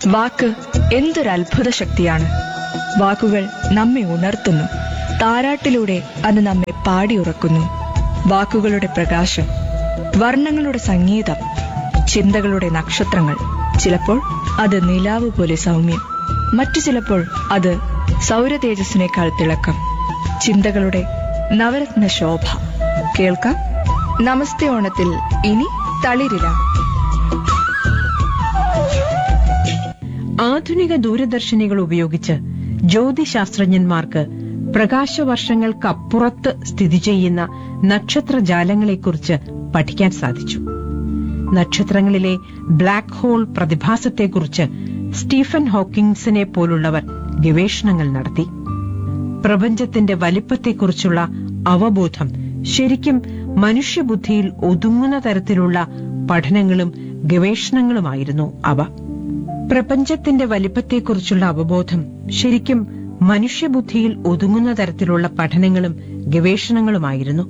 വാക്ക് എന്തൊരു അത്ഭുത ശക്തിയാണ് വാക്കുകൾ നമ്മെ ഉണർത്തുന്നു താരാട്ടിലൂടെ അത് നമ്മെ പാടിയുറക്കുന്നു വാക്കുകളുടെ പ്രകാശം വർണ്ണങ്ങളുടെ സംഗീതം ചിന്തകളുടെ നക്ഷത്രങ്ങൾ ചിലപ്പോൾ അത് നിലാവ് പോലെ സൗമ്യം മറ്റു ചിലപ്പോൾ അത് സൗരതേജസ്സിനേക്കാൾ തിളക്കം ചിന്തകളുടെ നവരത്ന ശോഭ കേൾക്കാം നമസ്തേ ഓണത്തിൽ ഇനി തളിരില ആധുനിക ദൂരദർശിനികൾ ഉപയോഗിച്ച് ജ്യോതിശാസ്ത്രജ്ഞന്മാർക്ക് പ്രകാശവർഷങ്ങൾക്കപ്പുറത്ത് സ്ഥിതി ചെയ്യുന്ന നക്ഷത്രജാലങ്ങളെക്കുറിച്ച് പഠിക്കാൻ സാധിച്ചു നക്ഷത്രങ്ങളിലെ ബ്ലാക്ക് ഹോൾ പ്രതിഭാസത്തെക്കുറിച്ച് സ്റ്റീഫൻ ഹോക്കിൻസിനെ പോലുള്ളവർ ഗവേഷണങ്ങൾ നടത്തി പ്രപഞ്ചത്തിന്റെ വലിപ്പത്തെക്കുറിച്ചുള്ള അവബോധം ശരിക്കും മനുഷ്യബുദ്ധിയിൽ ഒതുങ്ങുന്ന തരത്തിലുള്ള പഠനങ്ങളും ഗവേഷണങ്ങളുമായിരുന്നു അവ പ്രപഞ്ചത്തിന്റെ വലിപ്പത്തെക്കുറിച്ചുള്ള അവബോധം ശരിക്കും മനുഷ്യബുദ്ധിയിൽ ഒതുങ്ങുന്ന തരത്തിലുള്ള പഠനങ്ങളും ഗവേഷണങ്ങളുമായിരുന്നു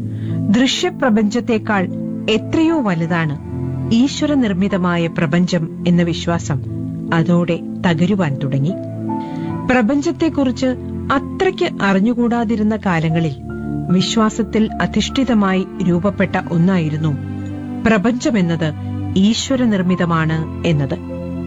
ദൃശ്യപ്രപഞ്ചത്തെക്കാൾ എത്രയോ വലുതാണ് ഈശ്വര നിർമ്മിതമായ പ്രപഞ്ചം എന്ന വിശ്വാസം അതോടെ തകരുവാൻ തുടങ്ങി പ്രപഞ്ചത്തെക്കുറിച്ച് അത്രയ്ക്ക് അറിഞ്ഞുകൂടാതിരുന്ന കാലങ്ങളിൽ വിശ്വാസത്തിൽ അധിഷ്ഠിതമായി രൂപപ്പെട്ട ഒന്നായിരുന്നു പ്രപഞ്ചമെന്നത് ഈശ്വര നിർമ്മിതമാണ് എന്നത്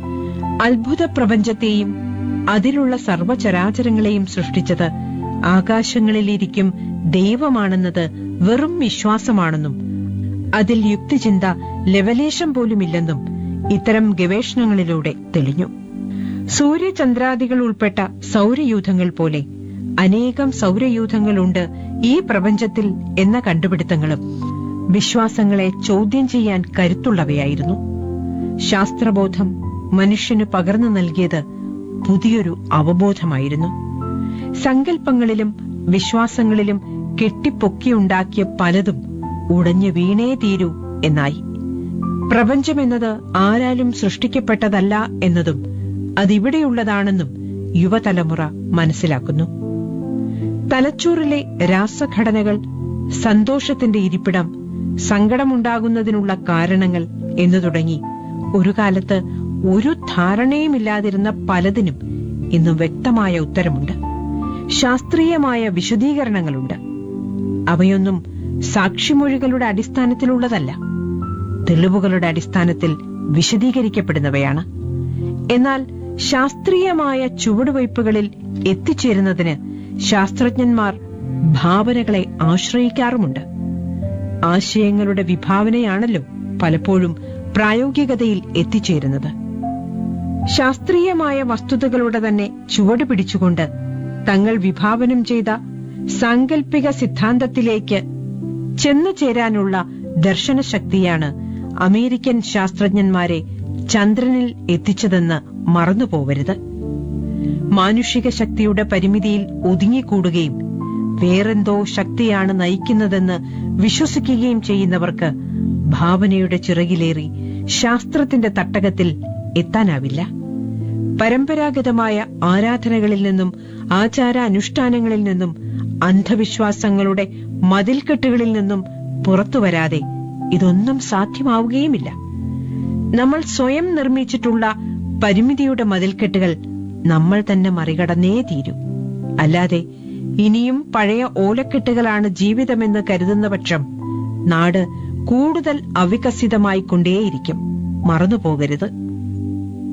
അത്ഭുത പ്രപഞ്ചത്തെയും അതിലുള്ള സർവചരാചരങ്ങളെയും സൃഷ്ടിച്ചത് ആകാശങ്ങളിലിരിക്കും ദൈവമാണെന്നത് വെറും വിശ്വാസമാണെന്നും അതിൽ യുക്തിചിന്ത ലവലേശം പോലുമില്ലെന്നും ഇത്തരം ഗവേഷണങ്ങളിലൂടെ തെളിഞ്ഞു സൂര്യചന്ദ്രാദികൾ ഉൾപ്പെട്ട സൗരയൂഥങ്ങൾ പോലെ അനേകം സൗരയൂഥങ്ങളുണ്ട് ഈ പ്രപഞ്ചത്തിൽ എന്ന കണ്ടുപിടുത്തങ്ങളും വിശ്വാസങ്ങളെ ചോദ്യം ചെയ്യാൻ കരുത്തുള്ളവയായിരുന്നു ശാസ്ത്രബോധം മനുഷ്യന് പകർന്നു നൽകിയത് പുതിയൊരു അവബോധമായിരുന്നു സങ്കല്പങ്ങളിലും വിശ്വാസങ്ങളിലും കെട്ടിപ്പൊക്കിയുണ്ടാക്കിയ പലതും ഉടഞ്ഞു വീണേ തീരൂ എന്നായി പ്രപഞ്ചമെന്നത് ആരാലും സൃഷ്ടിക്കപ്പെട്ടതല്ല എന്നതും അതിവിടെയുള്ളതാണെന്നും യുവതലമുറ മനസ്സിലാക്കുന്നു തലച്ചോറിലെ രാസഘടനകൾ സന്തോഷത്തിന്റെ ഇരിപ്പിടം സങ്കടമുണ്ടാകുന്നതിനുള്ള കാരണങ്ങൾ എന്നു തുടങ്ങി ഒരു കാലത്ത് ഒരു ധാരണയുമില്ലാതിരുന്ന പലതിനും ഇന്നും വ്യക്തമായ ഉത്തരമുണ്ട് ശാസ്ത്രീയമായ വിശദീകരണങ്ങളുണ്ട് അവയൊന്നും സാക്ഷിമൊഴികളുടെ അടിസ്ഥാനത്തിലുള്ളതല്ല തെളിവുകളുടെ അടിസ്ഥാനത്തിൽ വിശദീകരിക്കപ്പെടുന്നവയാണ് എന്നാൽ ശാസ്ത്രീയമായ ചുവടുവയ്പ്പുകളിൽ എത്തിച്ചേരുന്നതിന് ശാസ്ത്രജ്ഞന്മാർ ഭാവനകളെ ആശ്രയിക്കാറുമുണ്ട് ആശയങ്ങളുടെ വിഭാവനയാണല്ലോ പലപ്പോഴും പ്രായോഗികതയിൽ എത്തിച്ചേരുന്നത് ശാസ്ത്രീയമായ വസ്തുതകളുടെ തന്നെ ചുവട് പിടിച്ചുകൊണ്ട് തങ്ങൾ വിഭാവനം ചെയ്ത സാങ്കല്പിക സിദ്ധാന്തത്തിലേക്ക് ചെന്നു ചേരാനുള്ള ദർശനശക്തിയാണ് അമേരിക്കൻ ശാസ്ത്രജ്ഞന്മാരെ ചന്ദ്രനിൽ എത്തിച്ചതെന്ന് മറന്നുപോവരുത് മാനുഷിക ശക്തിയുടെ പരിമിതിയിൽ ഒതുങ്ങിക്കൂടുകയും വേറെന്തോ ശക്തിയാണ് നയിക്കുന്നതെന്ന് വിശ്വസിക്കുകയും ചെയ്യുന്നവർക്ക് ഭാവനയുടെ ചിറകിലേറി ശാസ്ത്രത്തിന്റെ തട്ടകത്തിൽ എത്താനാവില്ല പരമ്പരാഗതമായ ആരാധനകളിൽ നിന്നും ആചാര അനുഷ്ഠാനങ്ങളിൽ നിന്നും അന്ധവിശ്വാസങ്ങളുടെ മതിൽക്കെട്ടുകളിൽ നിന്നും പുറത്തുവരാതെ ഇതൊന്നും സാധ്യമാവുകയുമില്ല നമ്മൾ സ്വയം നിർമ്മിച്ചിട്ടുള്ള പരിമിതിയുടെ മതിൽക്കെട്ടുകൾ നമ്മൾ തന്നെ മറികടന്നേ തീരൂ അല്ലാതെ ഇനിയും പഴയ ഓലക്കെട്ടുകളാണ് ജീവിതമെന്ന് കരുതുന്ന പക്ഷം നാട് കൂടുതൽ അവികസിതമായി കൊണ്ടേയിരിക്കും മറന്നുപോകരുത്